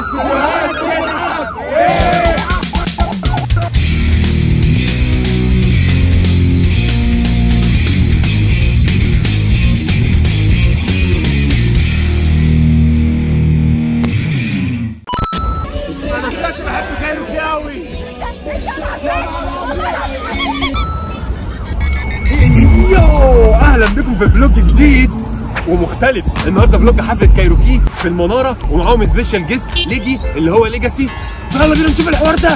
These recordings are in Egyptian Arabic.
السينمات تلعب انا كنت بحب كايروكي قوي يو اهلا بكم في فلوج جديد ومختلف النهارده فلوج حفله كايروكي في المناره ومعاهم سبيشال جيست ليجي اللي هو ليجاسي فيلا بينا نشوف الحوار ده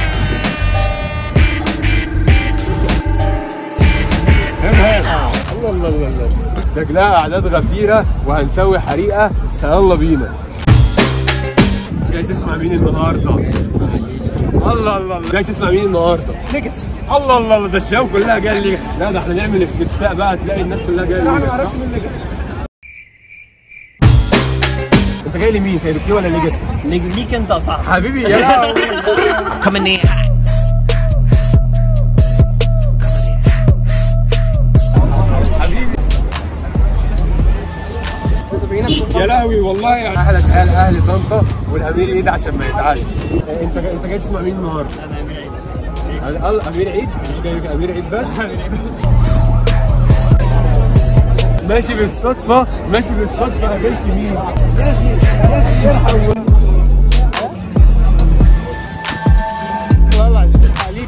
الله الله الله الله شكلها اعداد غفيره وهنسوي حريقه فيلا بينا جاي تسمع مين النهارده الله الله الله جاي تسمع مين النهارده ليجاسي الله الله الله ده الشباب كلها جايه لي لا ده احنا نعمل استفتاء بقى تلاقي الناس كلها جايه انا ما اعرفش مين ليجاسي انت جاي لمين كايروكي ولا ليجاسي ليك انت صح حبيبي يا لهوي Coming in hot. حبيبي يا لهوي والله يعني احلى اهل اهل طنطا والامير عيد عشان ما يزعلش انت انت جاي تسمع مين النهارده؟ انا امير عيد الله امير عيد مش جاي امير عيد بس ماشي بالصدفة ماشي بالصدفة قابلت مين؟ ماشي ماشي يرحم والله عايزين نلحق عليك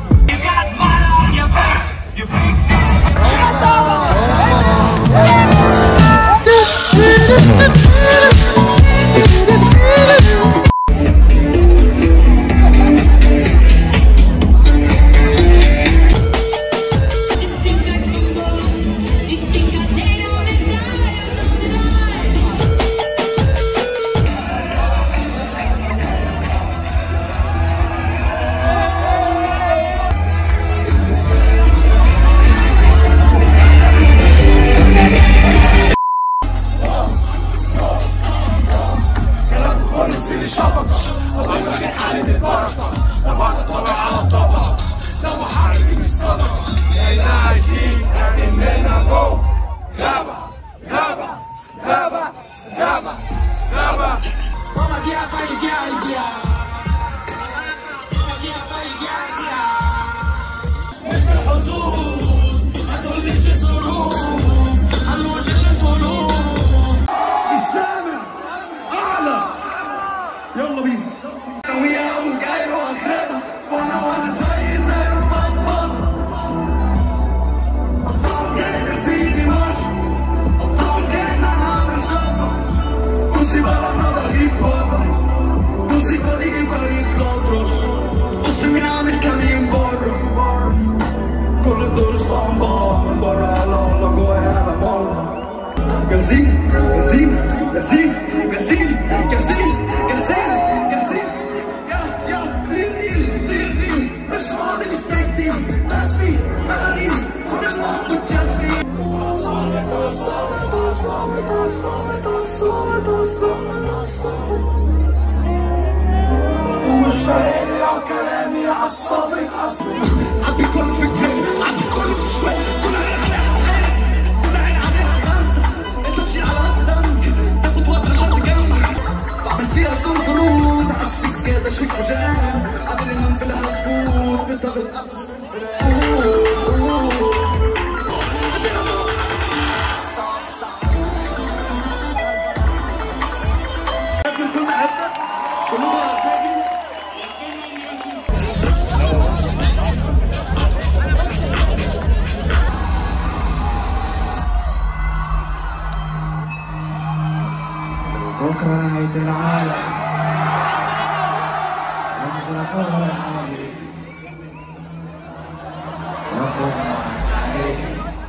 السامع اعلى يلا بينا ويا وجاي واخربها وانا وانا زي زي البطل قطعوا كان في ايدي ماشي قطعوا كان انا عامل شفا بصي بقى انا بجيب جوزة بصي بلاقي فريق الاطرش بصي مين عامل كمين بره كل دول اسطمبة من بره على الله جوايا انا بره جاهزين جاهزين جاهزين جاهزين جاهزين جاهزين جاهزين يا يا ليل ليل ليل مش فاضي expecting that's me melody خد الموت just me ومش فارق لي لو كلامي عصبك عصبك عندي كل فكرة عندي كل في شوية كل عين عليها كل عين عليها خمسة انت تشيل على الدم تاخد وقت عشان تجمع بعمل فيها كل خروج على السكة شيك وجام قبل انام في الهفوت انت بتقفل كل حتة كل مرة تاجي بكرة نهاية العالم انزل افرح عليك واخد عليك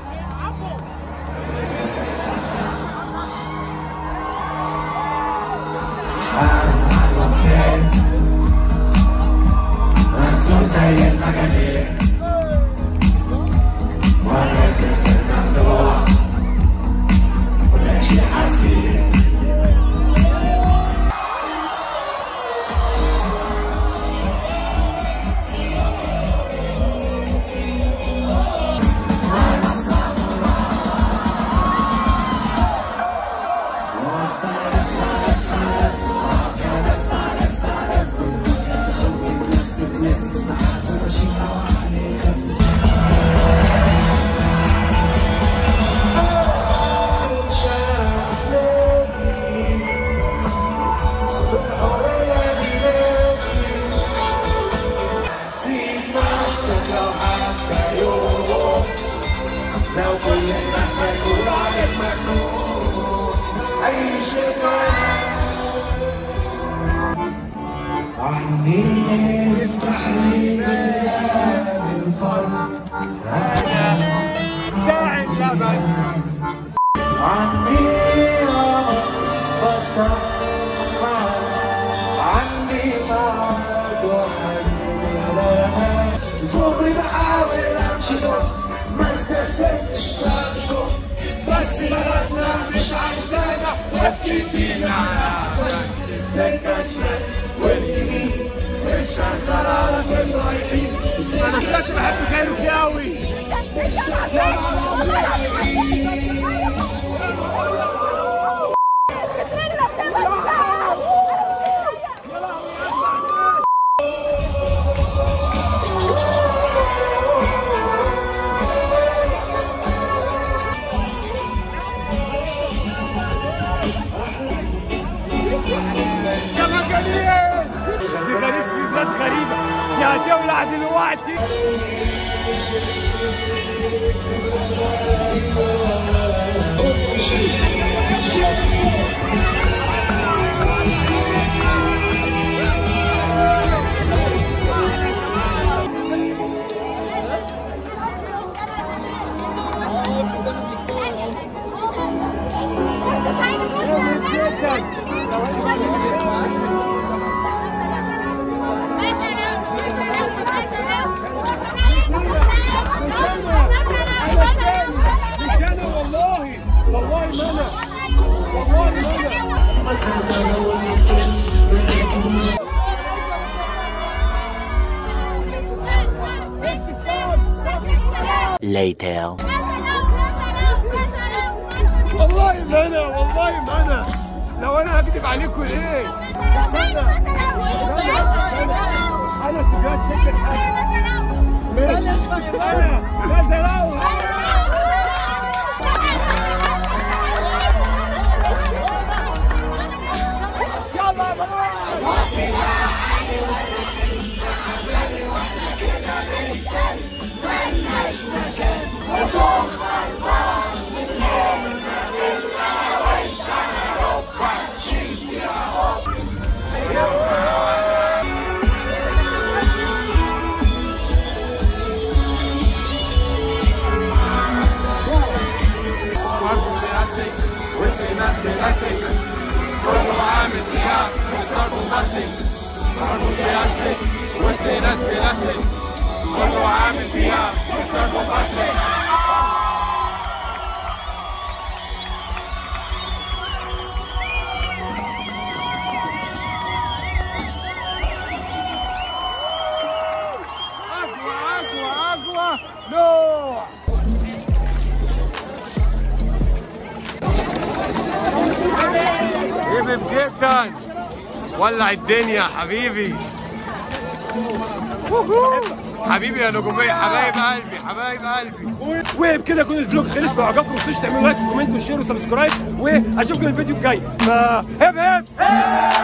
مش عارف احلم فين منسوب زي المجانين ولكن في الممنوع ولا شي حفيد عني افتح لي باب الفرد داعي اللبن عندي بصر عندي مرض وحبيبي لا صغري بحاول امشي ما استسلمتش بعدكم بس بلدنا مش عايزانا وبتدينا على السكة شمال واليمين مش شغالة في الرايحين انا كنت بحب كايروكي قوي يا مجانين دي غريب في بلاد غريبة دي هتولع دلوقتي مش انا والله والله ما انا والله ما انا Later. والله ما انا والله ما انا لو انا هكذب عليكم ليه؟ مش انا مش انا مش انا انا سجاد شد الحاج ماشي انا نزلوا يلا يا بنات اقوى اقوى اقوى نوع حبيب جدا ولع الدنيا يا حبيبي حبيبي يا نجومية حبايب قلبي حبايب قلبي وبكده يكون الفلوج خلص لو عجبكم ما تنسوش تعملوا لايك وكومنت وشير وسبسكرايب واشوفكم الفيديو الجاي هب هب